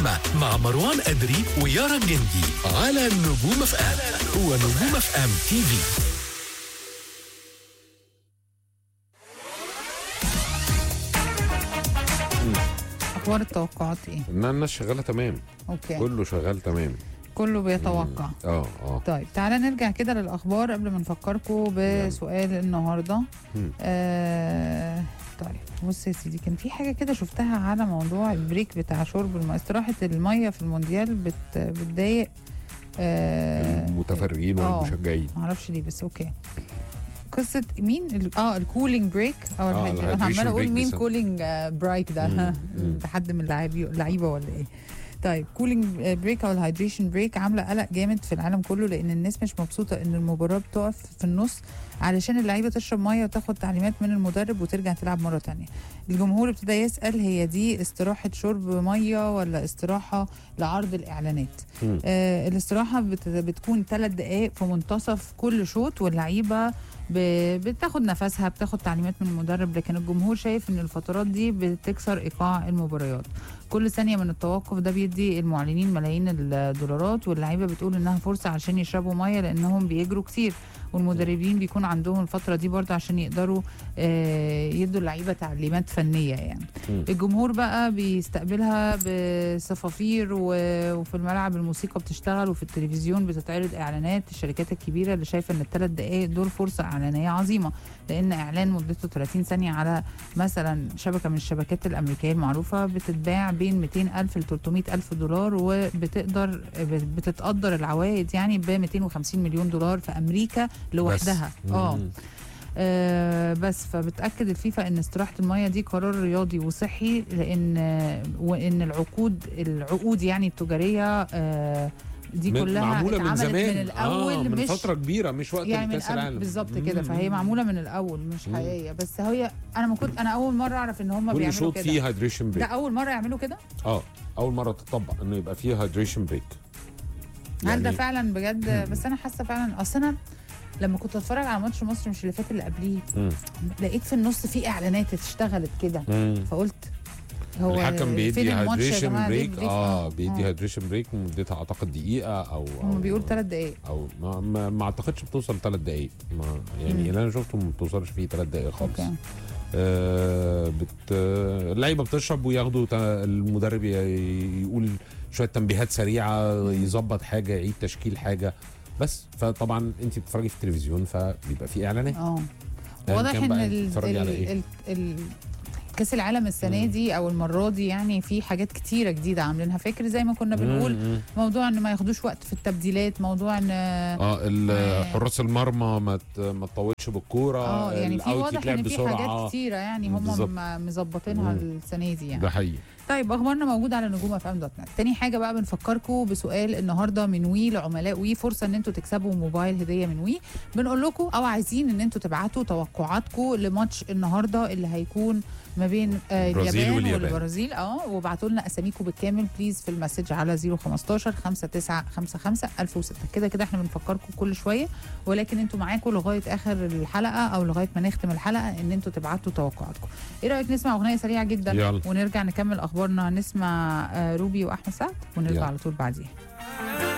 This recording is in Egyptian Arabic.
اللحمة مع مروان أدري ويارا الجندي على نجوم اف ام ونجوم اف ام تي في اخبار التوقعات ايه ان الناس شغاله تمام اوكي كله شغال تمام كله بيتوقع اه اه طيب تعالى نرجع كده للاخبار قبل ما نفكركم بسؤال النهارده مم. آه طيب بص يا سيدي كان في حاجه كده شفتها على موضوع البريك بتاع شرب الميه استراحه الميه في المونديال بت بتضايق آه المتفرجين آه. والمشجعين معرفش ليه بس اوكي قصه مين ال- اه الكولينج بريك او آه، الهيدريشن انا الهيدريشن عماله اقول بريك مين بيسموه. كولينج برايك ده مم، مم. ده حد من اللعيبه اللعيبه ولا ايه طيب كولينج بريك او الهيدريشن بريك عامله قلق جامد في العالم كله لان الناس مش مبسوطه ان المباراه بتقف في النص علشان اللعيبه تشرب ميه وتاخد تعليمات من المدرب وترجع تلعب مره تانية الجمهور ابتدى يسال هي دي استراحه شرب ميه ولا استراحه لعرض الاعلانات مم. آه الاستراحه بت بتكون ثلاث دقائق في منتصف كل شوط واللعيبه ب- بتاخد نفسها بتاخد تعليمات من المدرب لكن الجمهور شايف ان الفترات دي بتكسر ايقاع المباريات كل ثانيه من التوقف ده بيدي المعلنين ملايين الدولارات واللعيبه بتقول انها فرصه عشان يشربوا ميه لانهم بيجروا كتير والمدربين بيكون عندهم الفتره دي برضه عشان يقدروا آه، يدوا اللعيبه تعليمات فنيه يعني مم. الجمهور بقى بيستقبلها بصفافير و- وفي الملعب الموسيقى بتشتغل وفي التلفزيون بتتعرض اعلانات الشركات الكبيره اللي شايفه ان الثلاث دقائق دول فرصه اعلانيه عظيمه لان اعلان مدته 30 ثانيه على مثلا شبكه من الشبكات الامريكيه المعروفه بتتباع بين 200 الف ل 300 الف دولار وبتقدر بتتقدر العوائد يعني ب 250 مليون دولار في امريكا لوحدها بس. اه مم. آه بس فبتاكد الفيفا ان استراحه الميه دي قرار رياضي وصحي لان آه، وان العقود العقود يعني التجاريه آه دي من- كلها معموله من اتعملت زمان من الاول آه من مش فتره كبيره مش وقت يعني من كاس قبل العالم بالظبط كده مم. فهي معموله من الاول مش مم. حقيقيه بس هي انا ما كنت انا اول مره اعرف ان هم كل بيعملوا شوط كده فيه هيدريشن ده بريك اول مره يعملوا كده اه اول مره تطبق انه يبقى فيه هيدريشن بريك هل ده فعلا بجد بس انا حاسه فعلا اصل انا لما كنت اتفرج على ماتش مصر مش اللي فات اللي قبليه مم. لقيت في النص في اعلانات اشتغلت كده مم. فقلت هو الحكم فين بيدي الماتش يا هيدريشن جماعة؟ ليه بريك بريك؟ اه بيدي آه. هيدريشن بريك مدتها اعتقد دقيقه او هم أو- بيقولوا ثلاث دقايق او ما, ما, ما اعتقدش بتوصل ثلاث دقائق ما يعني مم. اللي انا شفته ما بتوصلش فيه ثلاث دقائق خالص اوكي آه بت آه، اللعيبه بتشرب وياخدوا تا- المدرب ي- يقول شويه تنبيهات سريعه يظبط حاجه يعيد تشكيل حاجه بس فطبعا انت بتتفرجي في التلفزيون فبيبقى في اعلانات اه أيا واضح كان ان بقى ال بتتفرجي على ال إيه؟ ال ال كاس العالم السنه مم. دي او المره دي يعني في حاجات كتيره جديده عاملينها فاكر زي ما كنا بنقول مم، مم. موضوع ان ما ياخدوش وقت في التبديلات موضوع ان اه ال- آه. حراس المرمى ما ت- ما تطولش بالكوره اه يعني في الأوت واضح يتلعب ان في بسرعة. حاجات كتيره يعني هم بالظبط. م- مظبطينها مم. السنه دي يعني ده حقيقي طيب اخبارنا موجوده على نجوم اف ام دوت نت تاني حاجه بقى بنفكركم بسؤال النهارده من وي لعملاء وي فرصه ان انتوا تكسبوا موبايل هديه من وي بنقول لكم او عايزين ان انتوا تبعتوا توقعاتكم لماتش النهارده اللي هيكون ما بين آه البرازيل اليابان واليابان. والبرازيل اه وابعتوا لنا اساميكم بالكامل بليز في المسج على 015 5955 1006 كده كده احنا بنفكركم كل شويه ولكن انتوا معاكم لغايه اخر الحلقه او لغايه ما نختم الحلقه ان انتوا تبعتوا توقعاتكم ايه رايك نسمع اغنيه سريعه جدا يلا. ونرجع نكمل اخبارنا نسمع آه، روبي واحمد سعد ونرجع يلا. على طول بعديها